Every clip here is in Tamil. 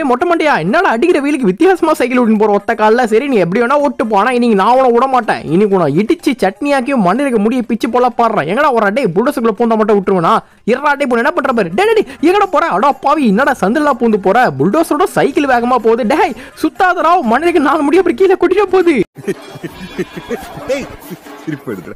டேய் மொட்டை மண்டையா என்னடா அடிக்கிற வெயிலுக்கு வித்தியாசமா சைக்கிள் ஓட்டின்னு போற ஒத்த காலில் சரி நீ எப்படி வேணா ஓட்டு போனா இன்னைக்கு நான் உன விட மாட்டேன் இன்னைக்கு உன இடிச்சு சட்னியாக்கியும் மண்ணிற்கு முடிய பிச்சு போல பாடுறேன் எங்கடா ஒரு டே புல்டோஸுக்குள்ள பூந்தா மட்டும் விட்டுருவனா இரா டே போன என்ன பண்ற பாரு டே டே எங்கடா போற அடா பாவி என்னடா சந்திலா பூந்து போற புல்டோஸரோட சைக்கிள் வேகமா போகுது டேய் சுத்தாதரா மண்ணிற்கு நாலு முடிய அப்புறம் கீழே கொட்டிட்டு போகுது திருப்பி எடுத்துறேன்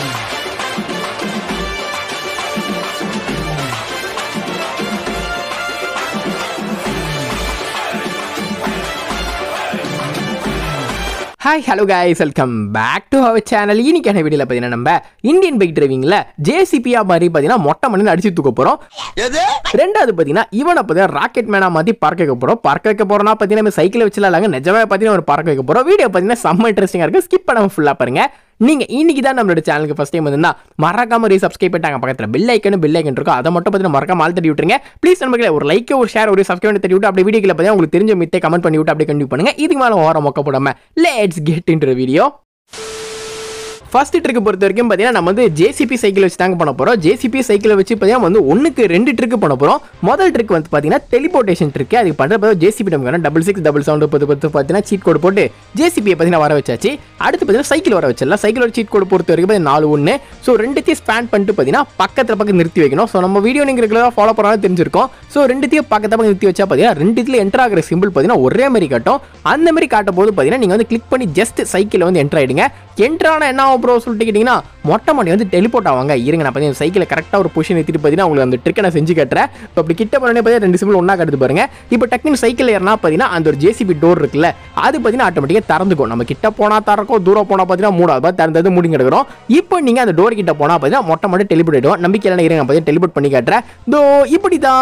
hi hello guys welcome back to our channel இன்னைக்கான வீடியோவில் பார்த்தீங்கன்னா நம்ம இந்தியன் பைக் டிரைவிங்கில் ஜேசிபியா மாதிரி பார்த்தீங்கன்னா மொட்டை மண்ணு அடிச்சு தூக்க போகிறோம் ரெண்டாவது பார்த்தீங்கன்னா இவனை பார்த்தீங்கன்னா ராக்கெட் மேனா மாற்றி பறக்க வைக்க போகிறோம் பறக்க வைக்க போகிறோம்னா பார்த்தீங்கன்னா நம்ம சைக்கிளை வச்சுலாங்க நிஜமே பார்த்தீங்கன்னா ஒரு பறக்க வைக்க போகிறோம் வீடியோ பார்த்தீங்கன்னா செம்ம இன்ட்ரெஸ்டிங்காக இருக்குது ஸ்கிப் பண்ணாமல் ஃபுல்லாக பாருங்க நீங்க இன்னைக்கு தான் நம்மளோட சேனலுக்கு ஃபஸ்ட் டைம் வந்தா மறக்காம ரீ சப்ஸ்கிரைப் பண்ணிட்டாங்க பக்கத்தில் பெல் ஐக்கன் பெல் ஐக்கன் இருக்கும் அதை மட்டும் பார்த்தீங்கன்னா மறக்காம ஆள் தட்டி விட்டுருங்க ப்ளீஸ் நமக்கு ஒரு லைக் ஒரு ஷேர் ஒரு சப்ஸ்கிரைப் தட்டி விட்டு அப்படியே வீடியோவில் பார்த்தீங்கன்னா உங்களுக்கு தெரிஞ்ச மித்தை கமெண்ட் பண்ணி விட்டு அப்படியே கண்டிப்பாக பண்ணுங்க இதுக்கு மேலே ஓர மொக்க போடாம let's get into video first trick பொறுத்த வரைக்கும் பார்த்தீங்கன்னா நம்ம வந்து ஜேசிபி சைக்கிள் வச்சு தாங்க பண்ண போகிறோம் ஜேசிபி சைக்கிளை வச்சு பார்த்தீங்கன்னா வந்து ஒன்றுக்கு ரெண்டு ட்ரிக் பண்ண போகிறோம் முதல் ட்ரிக் வந்து பார்த்தீங்கன்னா டெலிபோர்டேஷன் ட்ரிக் அதுக்கு பண்ணுற ஜேசிபி நம்ம டபுள் சிக்ஸ் டபுள் செவன் பத்து பத்து பார்த்தீங்கன்னா சீட் கோடு போட்டு ஜேசிபியை பார்த்தீங்கன்னா வர வச்சாச்சு அடுத்து பார்த்தீங்கன்னா சைக்கிள் வர வச்சிடலாம் சைக்கிளோட சீட் கோடு பொறுத்த வரைக்கும் பார்த்தீங்கன்னா நாலு ஒன்று ஸோ ரெண்டுத்தையும் ஸ்பேன் பண்ணிட்டு பார்த்தீங்கன்னா பக்கத்தில் பக்கம் நிறுத்தி வைக்கணும் ஸோ நம்ம வீடியோ நீங்கள் ரெகுலராக ஃபாலோ பண்ணாலும் தெரிஞ்சிருக்கும் ஸோ ரெண்டுத்தையும் பக்கத்தில் பக்கம் நிறுத்தி வச்சா பார்த்தீங்கன்னா ரெண்டுத்துல என்டர் ஆகிற சிம்பிள் பார்த்தீங்கன்னா ஒரே மாதிரி காட்டும் அந்த மாதிரி காட்டும் போது பார்த்தீங்கன்னா நீங்கள் வந்து கிளிக் பண்ணி ஜஸ்ட் சைக்கிளில் வந்து என்டர் ஆகிடுங்க என்டர் ஆனால் என்ன ஆகும் ப்ரோ சொல்லிட்டு கேட்டிங்கன்னா மொட்டை மாடி வந்து டெலிபோர்ட் ஆவாங்க இருங்க நான் பார்த்தீங்கன்னா சைக்கிளை கரெக்டாக ஒரு பொசிஷன் எடுத்துட்டு பார்த்தீங்கன்னா உங்களுக்கு அந்த ட்ரிக்கை நான் செஞ்சு கட்டுறேன் இப்போ அப்படி கிட்ட போனே பார்த்தீங்கன்னா ரெண்டு சிம்பிள் ஒன்றா கட்டுது பாருங்க இப்போ டக்குனு சைக்கிள் ஏறினா பார்த்தீங்கன்னா அந்த ஒரு ஜேசிபி டோர் இருக்குல்ல அது பார்த்தீங்கன்னா ஆட்டோமேட்டிக்காக திறந்துக்கும் நம்ம கிட்ட போனால் திறக்கும் தூரம் போனால் பார்த்தீங்கன்னா மூடாது பார்த்து திறந்தது மூடி கிடக்கிறோம் இப்போ நீங்கள் அந்த டோர் கிட்ட போனால் பார்த்தீங்கன்னா மொட்டை மாடி டெலிபோர்ட் ஆகிடும் நம்பிக்கை இருங்க நான் பார்த்தீங்கன்னா டெலிபோர்ட் பண்ணி காட்டுறேன் தோ இப்படி தான்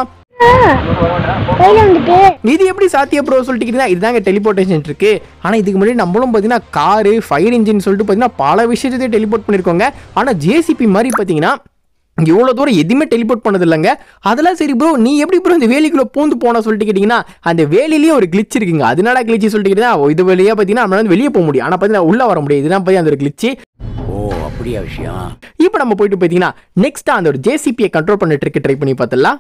கையில வந்துட்டு இது எப்படி சாத்திய ப்ரோ சொல்லிட்டு கேட்டீங்கன்னா இதுதாங்க டெலிபோர்டேஷன் இருக்கு ஆனால் இதுக்கு முன்னாடி நம்மளும் பார்த்தீங்கன்னா காரு ஃபயர் இன்ஜின் சொல்லிட்டு பார்த்தீங்கன்னா பல விஷயத்தை டெலிபோர்ட் பண்ணியிருக்கோங்க ஆனால் ஜேசிபி மாதிரி பார்த்தீங்கன்னா இவ்வளோ தூரம் எதுவுமே டெலிபோர்ட் பண்ணது இல்லைங்க அதெல்லாம் சரி ப்ரோ நீ எப்படி ப்ரோ இந்த வேலிக்குள்ளே பூந்து போன சொல்லிட்டு கேட்டிங்கன்னா அந்த வேலிலேயே ஒரு கிளிச் இருக்குங்க அதனால கிளிச்சு சொல்லிட்டு கேட்டிங்கன்னா இது வழியாக பார்த்தீங்கன்னா நம்மளால வந்து வெளியே போக முடியும் ஆனால் பார்த்தீங்கன்னா உள்ளே வர முடியாது இதுதான் பார்த்தீங்கன்னா அந்த ஒரு கிளிச்சு ஓ அப்படியா விஷயம் இப்போ நம்ம போயிட்டு பார்த்தீங்கன்னா நெக்ஸ்ட் அந்த ஒரு ஜேசிபியை கண்ட்ரோல் பண்ணிட்டு இருக்கு ட்ரை பண்ணி பார்த்துடலாம்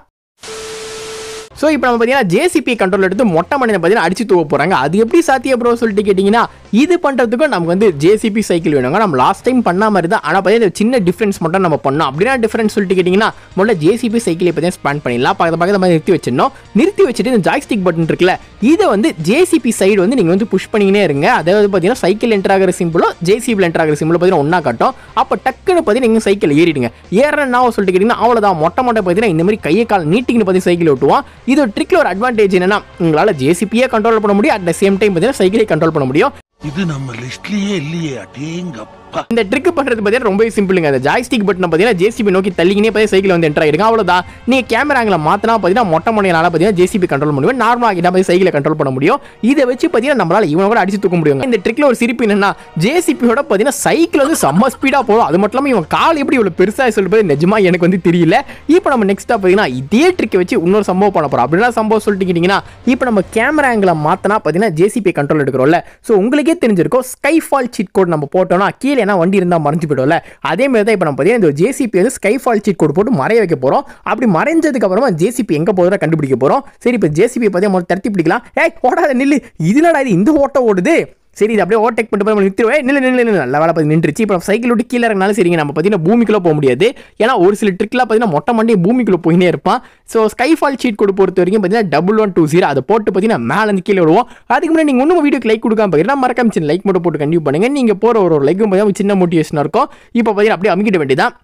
ஸோ இப்போ நம்ம பார்த்தீங்கன்னா ஜேசிபி கண்ட்ரோல் எடுத்து மொட்டை மணியை பார்த்தீங்கன்னா அடிச்சு தூவ போகிறாங்க அது எப்படி சாத்திய ப்ரோ சொல்லிட்டு கேட்டிங்கன்னா இது பண்ணுறதுக்கும் நமக்கு வந்து ஜேசிபி சைக்கிள் வேணுங்க நம்ம லாஸ்ட் டைம் பண்ண மாதிரி தான் ஆனால் பார்த்தீங்கன்னா சின்ன டிஃப்ரென்ஸ் மட்டும் நம்ம பண்ணோம் அப்படின்னா டிஃப்ரென்ஸ் சொல்லிட்டு கேட்டிங்கன்னா முதல்ல ஜேசிபி சைக்கிளை பார்த்தீங்கன்னா ஸ்பேன் பண்ணிடலாம் பக்கத்து பக்கத்து மாதிரி நிறுத்தி வச்சிடணும் நிறுத்தி வச்சுட்டு இந்த ஜாய்ஸ்டிக் பட்டன் இருக்குல்ல இதை வந்து ஜேசிபி சைடு வந்து நீங்கள் வந்து புஷ் பண்ணிக்கினே இருங்க அதாவது பார்த்தீங்கன்னா சைக்கிள் என்டர் ஆகிற சிம்பிளும் ஜேசிபி என்டர் ஆகிற சிம்பிளும் பார்த்தீங்கன்னா ஒன்றா காட்டும் அப்போ டக்குன்னு பார்த்தீங்கன்னா நீங்கள் சைக்கிள் ஏறிடுங்க ஏறனா சொல்லிட்டு கேட்டிங்கன்னா அவ்வளோதான் மொட்டை மொட்டை பார்த்தீங்கன்னா இந்த மாதிரி கையை கால் நீட்டிங்கன்னு பார்த்து சைக்கிள் ஓட்டுவான் இது ஒரு ட்ரிக்கில் ஒரு அட்வான்டேஜ் என்னன்னா உங்களால் ஜேசிபியே கண்ட்ரோல் பண்ண முடியும் அட் த சேம் டைம் பார்த்தீங்கன்னா சைக்கிளை கண்ட்ரோல் பண்ண முடியும் இது நம்ம லிஸ்ட்லயே இல்லையே அடேங்கப்பா இந்த ட்ரிக் பண்றது பார்த்தீங்கன்னா ரொம்ப சிம்பிளுங்க அந்த ஜாய்ஸ்டிக் பட்டன் பார்த்தீங்கன்னா ஜேசிபி நோக்கி தள்ளிக்கினே பார்த்தீங்கன்னா சைக்கிள் வந்து என்டர் ஆயிடுங்க அவ்வளோதான் நீங்கள் கேமரா ஆங்கில மாத்தினா பார்த்தீங்கன்னா மொட்டை மொழியினால பார்த்தீங்கன்னா ஜேசிபி கண்ட்ரோல் முடியும் நார்மலாக கிட்ட போய் சைக்கிளை கண்ட்ரோல் பண்ண முடியும் இதை வச்சு பார்த்தீங்கன்னா நம்மளால இவனை கூட அடிச்சு தூக்க முடியும் இந்த ட்ரிக்ல ஒரு சிரிப்பு என்னன்னா ஜேசிபியோட பார்த்தீங்கன்னா சைக்கிள் வந்து செம்ம ஸ்பீடாக போகும் அது மட்டும் இல்லாமல் இவன் கால் எப்படி இவ்வளோ பெருசாக சொல்லிட்டு நிஜமா எனக்கு வந்து தெரியல இப்போ நம்ம நெக்ஸ்ட்டாக பார்த்தீங்கன்னா இதே ட்ரிக்கை வச்சு இன்னொரு சம்பவம் பண்ண போகிறோம் அப்படின்னா சம்பவம் சொல்லிட்டு கேட்டிங்கன்னா இப்போ நம்ம கேமரா ஆங்கில மாத்தினா பார்த்தீங்கன்னா ஜேசிபி கண்ட்ரோல் எடுக்கிறோம்ல ஸோ உங்களுக்கே தெரிஞ்சிருக்கும் ஸ்கை ஃபால் சீட் கோட் நம்ம போட்டோம்னா கீழே என்ன வண்டி இருந்தால் மறைஞ்சு போயிடும்ல அதே மாதிரி தான் இப்போ நம்ம பார்த்தீங்கன்னா இந்த ஜேசிபி வந்து ஸ்கை ஃபால் சீட் கோட் போட்டு மறைய வைக்க போகிறோம் அப்படி மறைஞ்சதுக்கு அப்புறமா ஜேசிபி எங்கே போகிறத கண்டுபிடிக்க போகிறோம் சரி இப்போ ஜேசிபி பார்த்தீங்கன்னா முதல்ல தடுத்தி பிடிக்கலாம் ஏய் ஓடாத நில்லு இதுனடா இது இந்த ஓட்டம் ஓடுது சரி இது அப்படியே ஓவர்டேக் பண்ணிட்டு போய் நிறுத்திடுவே நில்லு நில்லு நில்லு நல்ல வேலை பார்த்து நின்றுச்சு இப்போ சைக்கிள் விட்டு கீழே இறங்கினாலும் சரிங்க நம்ம பார்த்தீங்கன்னா பூமிக்குள்ளே போக முடியாது ஏன்னா ஒரு சில ட்ரிக்லாம் பார்த்தீங்கன்னா மொட்டை மண்டி பூமிக்குள்ளே போயினே இருப்பான் so sky fall cheat code பொறுத்த வரைக்கும் பார்த்தீங்கன்னா டபுள் ஒன் டூ ஜீரோ அதை போட்டு பார்த்தீங்கன்னா மேலே இருந்து கீழே விடுவோம் அதுக்கு முன்னாடி நீங்கள் இன்னும் வீடியோக்கு லைக் கொடுக்காம பார்த்தீங்கன்னா மறக்காம சின்ன லைக் மட்டும் போட்டு கண்டிப்பாக பண்ணுங்க நீங்கள் போகிற ஒரு ஒரு லைக்கும் பார்த்தீங்கன்னா சின்ன மோட்டிவேஷனாக இருக்கும் இப்போ பார்த்தீங்கன்னா அப்படியே அமைக்கிட வேண்டியதான்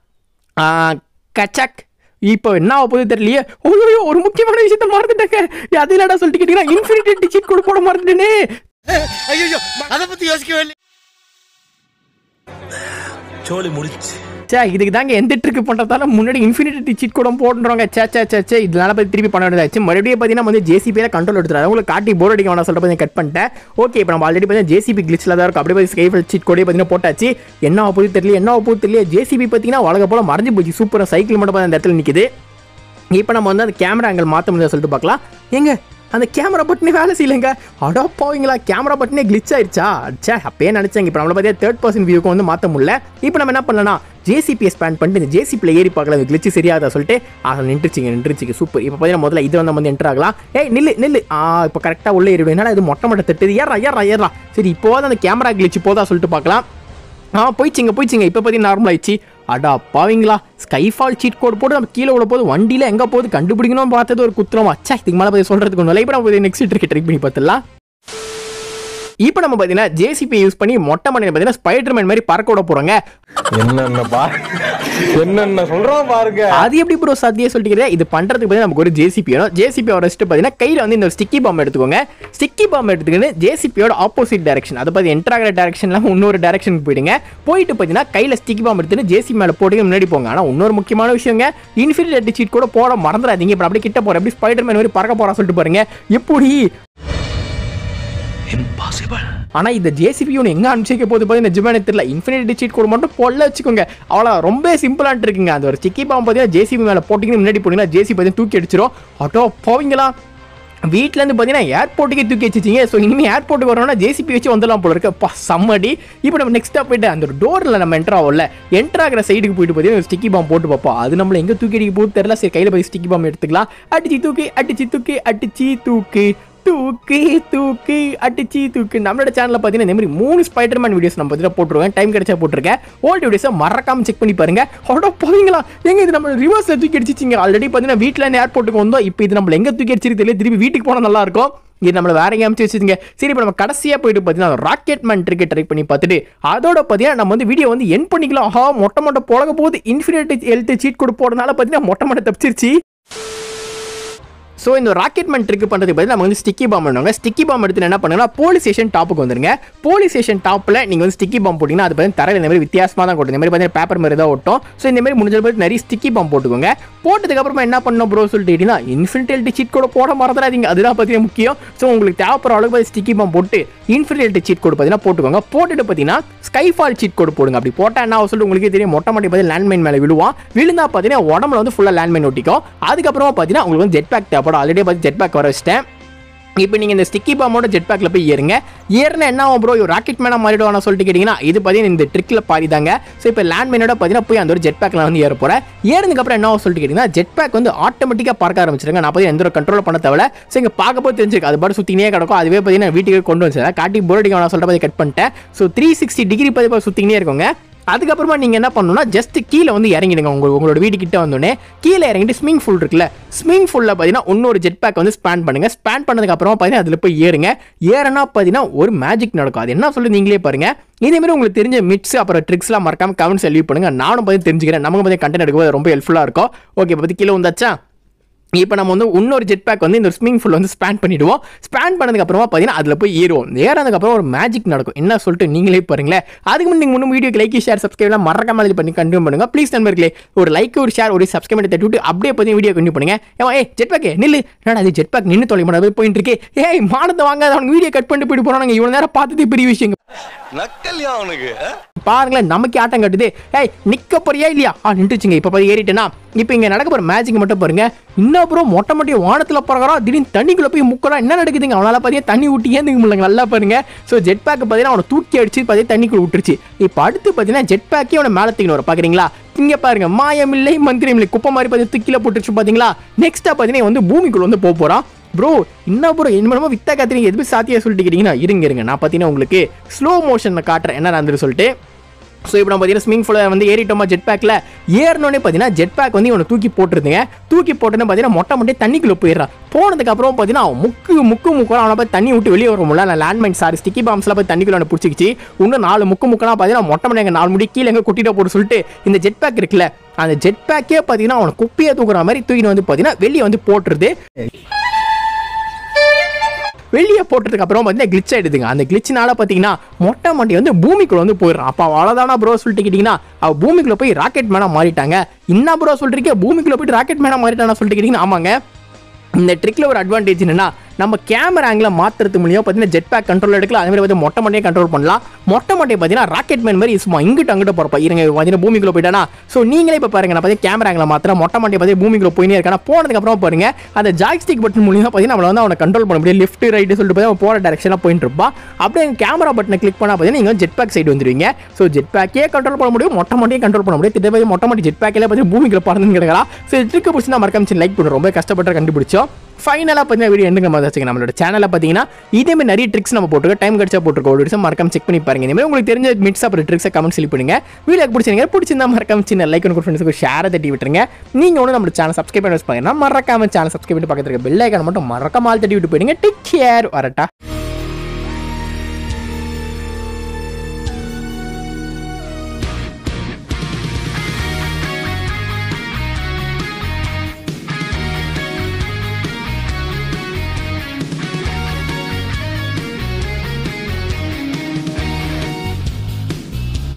கச்சக் இப்போ என்ன ஆக போகுது தெரியலையே ஓய்யோ ஒரு முக்கியமான விஷயத்த மறந்துட்டேங்க அது இல்லடா சொல்லிட்டு கேட்டீங்கன்னா இன்ஃபினிட்டி டிக்கெட் கூட போட மறந்துட்டேனே ஐயோ அத பத்தி யோசிக்கவே இல்லை சோலி முடிச்சு சே இதுக்கு தாங்க எந்த ட்ரிக் பண்ணுறதால முன்னாடி இன்ஃபினிட்டி சீட் கூட போட்டுறோங்க சே சே சே சே இதனால போய் திருப்பி பண்ண வேண்டியதாச்சு மறுபடியும் பார்த்தீங்கன்னா வந்து ஜேசிபியில் கண்ட்ரோல் எடுத்துறாரு உங்களுக்கு காட்டி போர் அடிக்க வேணாம் சொல்லிட்டு கட் பண்ணிட்டேன் ஓகே இப்போ நம்ம ஆல்ரெடி பார்த்தீங்கன்னா ஜேசிபி கிளிச்சில் தான் இருக்கும் அப்படியே போய் ஸ்கைஃபல் சீட் கூட பார்த்தீங்கன்னா போட்டாச்சு என்ன ஆக போகுது தெரியல என்ன ஆக போகுது தெரியல ஜேசிபி பார்த்தீங்கன்னா உலக போல மறைஞ்சு போச்சு சூப்பராக சைக்கிள் மட்டும் பார்த்தா அந்த இடத்துல நிற்குது இப்போ நம்ம வந்து அந்த கேமரா ஆங்கிள் மாற்ற முடியாது சொல்லிட்டு பார்க்கலாம் எங்க அந்த கேமரா பட்டனே வேலை செய்யலைங்க அடா போவீங்களா கேமரா பட்டனே கிளிச் ஆயிடுச்சா சே அப்பயே நினச்சாங்க இப்போ நம்மளை பார்த்தா தேர்ட் பர்சன் வியூக்கு வந்து மாற்ற முடியல இப்போ நம்ம என்ன பண்ணலாம் ஜேசிபியை ஸ்பேன் பண்ணிட்டு இந்த ஜேசிபியில் ஏறி பார்க்கல அந்த கிளிச்சு சரியாதா சொல்லிட்டு ஆக நின்றுச்சிங்க நின்றுச்சிங்க சூப்பர் இப்போ பார்த்தீங்கன்னா முதல்ல இது வந்து வந்து என்டர் ஆகலாம் ஏய் நில்லு நில்லு ஆ இப்போ கரெக்டாக உள்ளே ஏறிடும் என்னடா இது மொட்டை மொட்டை தட்டுது ஏறா ஏறா ஏறா சரி இப்போது அந்த கேமரா கிளிச்சு போதா சொல்லிட்டு பார்க்கலாம் ஆ போயிடுச்சிங்க போயிடுச்சிங்க இப்போ பார்த்தீங்கன்னா நார்மல் ஆயிடுச்சு அடா பாவீங்களா ஸ்கைஃபால் சீட் கோட் போட்டு நம்ம கீழே விட போது வண்டியில் எங்கே போகுது கண்டுபிடிக்கணும்னு பார்த்தது ஒரு குத்திரமா அச்சா இதுக்கு மேலே போய் சொல்கிறதுக்கு ஒன்றும் இல்லை இப்போ நம்ம நெக்ஸ்ட் ட்ரிக் ட்ரை பண்ணி பார்த்துலாம் இப்போ நம்ம பார்த்தீங்கன்னா ஜேசிபி யூஸ் பண்ணி மொட்டை மண்ணில் பார்த்தீங்கன்னா ஸ்பைடர்மேன் மாதிரி பறக்க விட போகிறோங்க என்னென்ன பா என்னென்ன சொல்றான் பாருங்க அது எப்படி ப்ரோ சாத்தியே சொல்லிட்டு இது பண்றதுக்கு பார்த்தீங்கன்னா நமக்கு ஒரு ஜேசிபி வேணும் ஜேசிபி வச்சுட்டு பார்த்தீங்கன்னா கையில் வந்து இந்த ஸ்டிக்கி பாம் எடுத்துக்கோங்க ஸ்டிக்கி பாம் எடுத்துக்கிட்டு ஜேசிபியோட ஆப்போசிட் டைரக்ஷன் அதை பார்த்து என்டர் ஆகிற டைரக்ஷன் இல்லாமல் இன்னொரு டைரக்ஷனுக்கு போயிடுங்க போயிட்டு பார்த்தீங்கன்னா கையில் ஸ்டிக்கி பாம் எடுத்துட்டு ஜேசிபி மேலே போட்டு முன்னாடி போங்க ஆனால் இன்னொரு முக்கியமான விஷயங்க இன்ஃபினிட்டி சீட் கூட போட மறந்துடாதீங்க இப்போ அப்படியே கிட்ட போகிற எப்படி ஸ்பைடர் மேன் மாதிரி பறக்க போறா சொல்லிட்டு பாருங்க எப்படி இம்பாசிபிள் ஆனா இந்த ஜேசிபி ஒன்று எங்க அனுப்பிச்சிக்க போது பார்த்தீங்கன்னா நிஜமானே தெரியல இன்ஃபினிட்டி சீட் கோட் மட்டும் பொல்ல வச்சுக்கோங்க அவ்வளோ ரொம்ப சிம்பிளான்ட்டு இருக்குங்க அந்த ஒரு சிக்கி பாம்பு பார்த்தீங்கன்னா ஜேசிபி மேலே போட்டிங்கன்னு முன்னாடி போனீங்கன்னா ஜேசிபி பார்த்தீங்கன்னா தூக்கி அடிச்சிரும் ஆட்டோ போவீங்களா வீட்டிலேருந்து பார்த்தீங்கன்னா ஏர்போர்ட்டுக்கே தூக்கி வச்சுச்சிங்க ஸோ இனிமேல் ஏர்போர்ட்டுக்கு வரணும்னா ஜேசிபி வச்சு வந்துடலாம் போல இருக்கு பா செம்மடி இப்போ நம்ம நெக்ஸ்ட்டாக போயிட்டு அந்த ஒரு டோரில் நம்ம என்டர் ஆகல என்டர் ஆகிற சைடுக்கு போயிட்டு பார்த்தீங்கன்னா ஸ்டிக்கி பாம் போட்டு பார்ப்போம் அது நம்மள எங்கே தூக்கி அடிக்க போகுது தெரியல சரி கையில் போய் ஸ்டிக்கி பாம் எடுத்துக்கலாம் அடிச்சு தூக்கி அடிச்சு தூக்கி அடிச்சு தூக்கு தூக்கி தூக்கி அடிச்சு தூக்கு நம்மளோட சேனலில் பார்த்தீங்கன்னா இந்த மாதிரி மூணு ஸ்பைடர்மேன் வீடியோஸ் நம்ம பார்த்தீங்கன்னா போட்டுருவேன் டைம் கிடைச்சா போட்டிருக்கேன் ஓல்டு வீடியோஸை மறக்காம செக் பண்ணி பாருங்க அவ்வளோ போவீங்களா எங்க இது நம்ம ரிவர்ஸில் தூக்கி அடிச்சிச்சிங்க ஆல்ரெடி பார்த்தீங்கன்னா வீட்டில் ஏர்போர்ட்டுக்கு வந்தோம் இப்போ இது நம்மள எங்கே தூக்கி அடிச்சிருக்கு தெரியல திருப்பி வீட்டுக்கு போனால் நல்லா இருக்கும் இது நம்மள வேற எங்கேயும் அமைச்சு வச்சுருங்க சரி இப்போ நம்ம கடைசியாக போயிட்டு பார்த்தீங்கன்னா ராக்கெட் மேன் ட்ரிக்கை ட்ரை பண்ணி பார்த்துட்டு அதோட பார்த்தீங்கன்னா நம்ம வந்து வீடியோ வந்து என் பண்ணிக்கலாம் ஆஹா மொட்டை மொட்டை போலக போது இன்ஃபினிட்டி ஹெல்த் சீட் கொடு போடுறதுனால பார்த்தீங்கன்னா மொட்டை மொட்டை தப்பிச்சிருச்சு ஸோ இந்த ராக்கெட் மேன் ட்ரிக் பண்ணுறதுக்கு பதில் நம்ம வந்து ஸ்டிக்கி பாம் பண்ணுவாங்க ஸ்டிக்கி பாம் எடுத்து என்ன பண்ணுங்கன்னா போலீஸ் ஸ்டேஷன் டாப்புக்கு வந்துருங்க போலீஸ் ஸ்டேஷன் டாப்பில் நீங்கள் வந்து ஸ்டிக்கி பாம் போட்டிங்கன்னா அது பார்த்தீங்கன்னா தரையில் இந்த மாதிரி வித்தியாசமாக தான் கொட்டும் இந்த மாதிரி பார்த்தீங்கன்னா பேப்பர் மாதிரி தான் ஒட்டும் ஸோ இந்த மாதிரி முடிஞ்ச பார்த்து நிறைய ஸ்டிக்கி பாம் போட்டுக்கோங்க போட்டதுக்கப்புறமா என்ன பண்ணணும் ப்ரோ சொல்லிட்டு கேட்டிங்கன்னா இன்ஃபினிட்டி சீட் கூட போட மறந்துடாதீங்க அதுதான் பார்த்தீங்கன்னா முக்கியம் ஸோ உங்களுக்கு தேவைப்படுற அளவுக்கு பார்த்து ஸ்டிக்கி பாம் போட்டு இன்ஃபினிட்டி சீட் கோடு பார்த்தீங்கன்னா போட்டுக்கோங்க போட்டுட்டு பார்த்தீங்கன்னா ஸ்கைஃபால் சீட் கோடு போடுங்க அப்படி போட்டால் என்ன ஆகும் சொல்லிட்டு உங்களுக்கே தெரியும் மொட்டை மட்டி பார்த்து லேண்ட்மைன் மேலே விழுவான் விழுந்தா பார்த்தீங்கன்னா உடம்புல வந்து ஃபுல்லாக லேண்ட்மைன் ஒட்டிக்கும் அதுக்கப்புறமா பார்த்தீங்கன்னா உங்களுக்கு வந்து ஜெட் பேக் தேவைப்படும் ஆல்ரெடி பார்த்து ஜெட் பேக் வர வச்சிட்டேன் இப்போ நீங்கள் இந்த ஸ்டிக்கி பாம்போட ஜெட் பேக்கில் போய் ஏறுங்க ஏறினா என்ன ஆகும் ப்ரோ ராக்கெட் மேனாக மாறிடுவான சொல்லிட்டு கேட்டிங்கன்னா இது பார்த்தீங்கன்னா இந்த ட்ரிக்கில் பாதி தாங்க ஸோ இப்போ லேண்ட் மேனோட பார்த்தீங்கன்னா போய் அந்த ஒரு ஜெட் பேக்கில் வந்து ஏற போகிறேன் ஏறினதுக்கப்புறம் என்ன ஆகும் சொல்லிட்டு கேட்டிங்கன்னா ஜெட் பேக் வந்து ஆட்டோமேட்டிக்காக பார்க்க ஆரம்பிச்சிருங்க நான் பார்த்தீங்கன்னா எந்த ஒரு கண்ட்ரோல் பண்ண தேவை ஸோ இங்கே பார்க்க போது தெரிஞ்சிருக்கு அது பாட்டு சுற்றினே கிடக்கும் அதுவே பார்த்தீங்கன்னா வீட்டுக்கு கொண்டு வந்துச்சு காட்டி போர் அடிக்க வேணாம் சொல்லிட்டு கட் பண்ணிட்டேன் ஸோ த்ரீ சிக்ஸ்டி டிகிரி பார்த்து சுற்றினே இருக்குங்க அதுக்கப்புறமா நீங்கள் என்ன பண்ணணும்னா ஜஸ்ட் கீழே வந்து இறங்கிடுங்க உங்க உங்களோட வீடு கிட்ட வந்தோடனே கீழே இறங்கிட்டு ஸ்விமிங் ஃபுல் இருக்குல்ல ஸ்விமிங் ஃபுல்ல பார்த்தீங்கன்னா இன்னொரு ஜெட் பேக் வந்து ஸ்பேன் பண்ணுங்க ஸ்பேன் பண்ணதுக்கு அப்புறமா பார்த்தீங்கன்னா அதில் போய் ஏறுங்க ஏறனா பார்த்தீங்கன்னா ஒரு மேஜிக் நடக்கும் அது என்ன சொல்லி நீங்களே பாருங்க இதே மாதிரி உங்களுக்கு தெரிஞ்ச மிட்ஸ் அப்புறம் ட்ரிக்ஸ்லாம் மறக்காம கமெண்ட்ஸ் லீவ் பண்ணுங்க நானும் பார்த்து தெரிஞ்சுக்கிறேன் நமக்கு பார்த்து கண்டென்ட் எடுக்கும்போது ரொம்ப ஹெல்ப்ஃபுல்லாக இருக்கும் ஓகே பற்றி கீழே வந்தாச்சா இப்போ நம்ம வந்து இன்னொரு ஜெட் பேக் வந்து இந்த ஸ்விமிங் ஃபுல் வந்து ஸ்பேன் பண்ணிடுவோம் ஸ்பேன் பண்ணதுக்கு அப்புறமா பார்த்தீங்கன்னா அதில் போய் ஏறுவோம் ஏறதுக்கு அப்புறம் ஒரு மேஜிக் நடக்கும் என்ன சொல்லிட்டு நீங்களே பாருங்களேன் அதுக்கு முன்னாடி நீங்கள் முன்னும் வீடியோக்கு லைக் ஷேர் சப்ஸ்கிரைப்லாம் மறக்காம இது பண்ணி கண்டினியூ பண்ணுங்க ப்ளீஸ் நண்பர்களே ஒரு லைக் ஒரு ஷேர் ஒரு சப்ஸ்கிரைப் பண்ணி தட்டி விட்டு அப்படியே பற்றி வீடியோ கண்டினியூ பண்ணுங்க ஏமா ஏ ஜெட் பேக் நில்லு நான் அது ஜெட் பேக் நின்று தொலை பண்ண போயிட்டு இருக்கே ஏய் மானத்தை வாங்க அவனுக்கு வீடியோ கட் பண்ணிட்டு போயிட்டு போறாங்க இவ்வளோ நேரம் பார்த்ததே பெரிய விஷயம் நக்கல்யா அவனுக்கு பாருங்களேன் நமக்கு ஆட்டம் கட்டுது ஏய் நிக்க போறியா இல்லையா ஆ நின்றுச்சுங்க இப்போ பாதி ஏறிட்டேனா இப்போ இங்கே நடக்க போகிற மேஜிக் மட்டும் பாருங்க இன்னும் அப்புறம் மொட்டை மொட்டையை வானத்தில் பிறகுறான் திடீர்னு தண்ணிக்குள்ளே போய் முக்கறான் என்ன நடக்குதுங்க அவனால பார்த்தீங்க தண்ணி ஊட்டி ஏந்துக்க முடியல நல்லா பாருங்க ஸோ ஜெட் பேக் பார்த்தீங்கன்னா அவனை தூக்கி அடிச்சு பார்த்தீங்கன்னா தண்ணிக்குள்ள விட்டுருச்சு இப்போ அடுத்து பார்த்தீங்கன்னா ஜெட் பேக்கே அவனை மேலே தூக்கின்னு வர பார்க்குறீங்களா இங்கே பாருங்க மாயமில்லை மந்திரம் இல்லை குப்பை மாதிரி பார்த்து தூக்கில போட்டுருச்சு பார்த்தீங்களா நெக்ஸ்ட்டாக பார்த்தீங்கன்னா இவன் வந்து பூமிக்குள்ள வந்து போக போகிறான் ப்ரோ என்ன ப்ரோ என்னமோ வித்தா காத்துறீங்க எதுவுமே சாத்தியா சொல்லிட்டு கேட்டீங்கன்னா இருங்க இருங்க நான் பார்த்தீங்கன்னா உங்களுக்கு ஸ்லோ மோஷனில் காட்டுறேன் என்ன நடந்துட்டு சொல்லிட்டு ஸோ இப்போ நம்ம பார்த்தீங்கன்னா ஸ்விமிங் ஃபுல்ல வந்து ஏறிட்டோமா ஜெட் பேக்கில் ஏறினோடனே பார்த்தீங்கன்னா ஜெட் பேக் வந்து இவனை தூக்கி போட்டுருந்துங்க தூக்கி போட்டோன்னே பார்த்தீங்கன்னா மொட்டை மொட்டை தண்ணிக்குள்ளே போயிடுறான் போனதுக்கு அப்புறம் பார்த்தீங்கன்னா அவன் முக்கு முக்கு முக்கு அவனை போய் தண்ணி விட்டு வெளியே வர முடியல நான் லேண்ட்மைன் சாரி ஸ்டிக்கி பாம்ஸ்லாம் போய் தண்ணிக்குள்ள அவனை பிடிச்சிக்கிச்சு இன்னும் நாலு முக்கு முக்கனா பார்த்தீங்கன்னா மொட்டை மணி எங்கள் நாலு முடி கீழே எங்கே கொட்டிட்டு போட்டு சொல்லிட்டு இந்த ஜெட் பேக் இருக்குல்ல அந்த ஜெட் பேக்கே பார்த்தீங்கன்னா அவனை குப்பையை தூக்குற மாதிரி தூக்கிட்டு வந்து பார்த்தீங்கன்னா வெளியே வந்து போட்டுருது வெளியே போட்டதுக்கு அப்புறம் பார்த்தீங்கன்னா கிளிச் ஆயிடுதுங்க அந்த கிளிச்சினால பார்த்தீங்கன்னா மொட்டை மண்டி வந்து பூமிக்குள்ள வந்து போயிடுறான் அப்போ அவ்வளோதானா ப்ரோ சொல்லிட்டு கேட்டிங்கன்னா அவ பூமிக்குள்ள போய் ராக்கெட் மேனாக மாறிட்டாங்க என்ன ப்ரோ சொல்றீங்க பூமிக்குள்ள போயிட்டு ராக்கெட் மேனாக மாறிட்டானா சொல்லிட்டு கேட்டிங்கன்னா ஆமாங்க இந்த ட்ரிக்கில் ஒரு அட்வான்டேஜ் என்னன்னா நம்ம கேமரா ஆங்கில மாத்துறது மூலியம் பார்த்தீங்கன்னா ஜெட் பேக் கண்ட்ரோல் எடுக்கலாம் அதே மாதிரி வந்து மொட்டை மண்டையை கண்ட்ரோல் பண்ணலாம் மொட்டை மண்டையை பார்த்தீங்கன்னா ராக்கெட் மேன் மாதிரி சும்மா இங்கிட்டு அங்கிட்டு போறப்ப இருங்க பார்த்தீங்கன்னா பூமிக்குள்ள போயிட்டானா ஸோ நீங்களே இப்போ பாருங்க நான் பார்த்தீங்கன்னா கேமரா ஆங்கில மாத்திர மொட்டை மண்டையை பார்த்தீங்கன்னா பூமிக்குள்ள போயினே இருக்கானா போனதுக்கு அப்புறம் பாருங்க அந்த ஜாய்ஸ்டிக் பட்டன் மூலியமா பார்த்தீங்கன்னா நம்மள வந்து அவனை கண்ட்ரோல் பண்ண முடியும் லெஃப்ட் ரைட்டு சொல்லிட்டு பார்த்தீங்கன்னா அவன் போற டேரக்ஷனாக போயிட்டு இருப்பான் அப்படியே கேமரா பட்டனை கிளிக் பண்ணா பார்த்தீங்கன்னா நீங்கள் ஜெட் பேக் சைடு வந்துருவீங்க ஸோ ஜெட் பேக்கே கண்ட்ரோல் பண்ண முடியும் மொட்டை மண்டையே கண்ட்ரோல் பண்ண முடியும் திட்ட மொட்டை மண்டி ஜெட் பேக்கில் பார்த்தீங்கன்னா பூமிக்குள்ள பறந்து கிடக்கலாம் ஸோ ட்ரிக்கு பிடிச்சி நான் மறக்காம லைக் பண்ணுறோம் ரொம்ப கஷ்டப்பட்டு கண்டுபிடிச்சோம் ஃபைனலாக பார்த்தீங்கன்னா வீடியோ எண்டுங்க மாதிரி வச்சுங்க நம்மளோட சேனலில் பார்த்தீங்கன்னா இதே மாதிரி நிறைய ட்ரிக்ஸ் நம்ம போட்டுருக்கோம் டைம் கிடச்சா போட்டுருக்கோம் ஒரு விஷயம் மறக்காம செக் பண்ணி பாருங்க இந்த மாதிரி உங்களுக்கு தெரிஞ்ச மிட்ஸ் அப்புறம் ட்ரிக்ஸை கமெண்ட் சொல்லி பண்ணுங்க வீடியோ பிடிச்சிருங்க பிடிச்சிருந்தா மறக்காம சின்ன லைக் ஒன்று ஃப்ரெண்ட்ஸுக்கு ஷேரை தட்டி விட்டுருங்க நீங்கள் ஒன்று நம்ம சேனல் சப்ஸ்கிரைப் பண்ணி வச்சுப்பாங்கன்னா மறக்காம சேனல் சப்ஸ்கிரைப் பண்ணி பக்கத்தில் இருக்க பெல் ஐக்கான மட்டும் மறக்காம ஆள் தட்டி விட்டு போயிடுங்க டேக் கேர் வரட்டா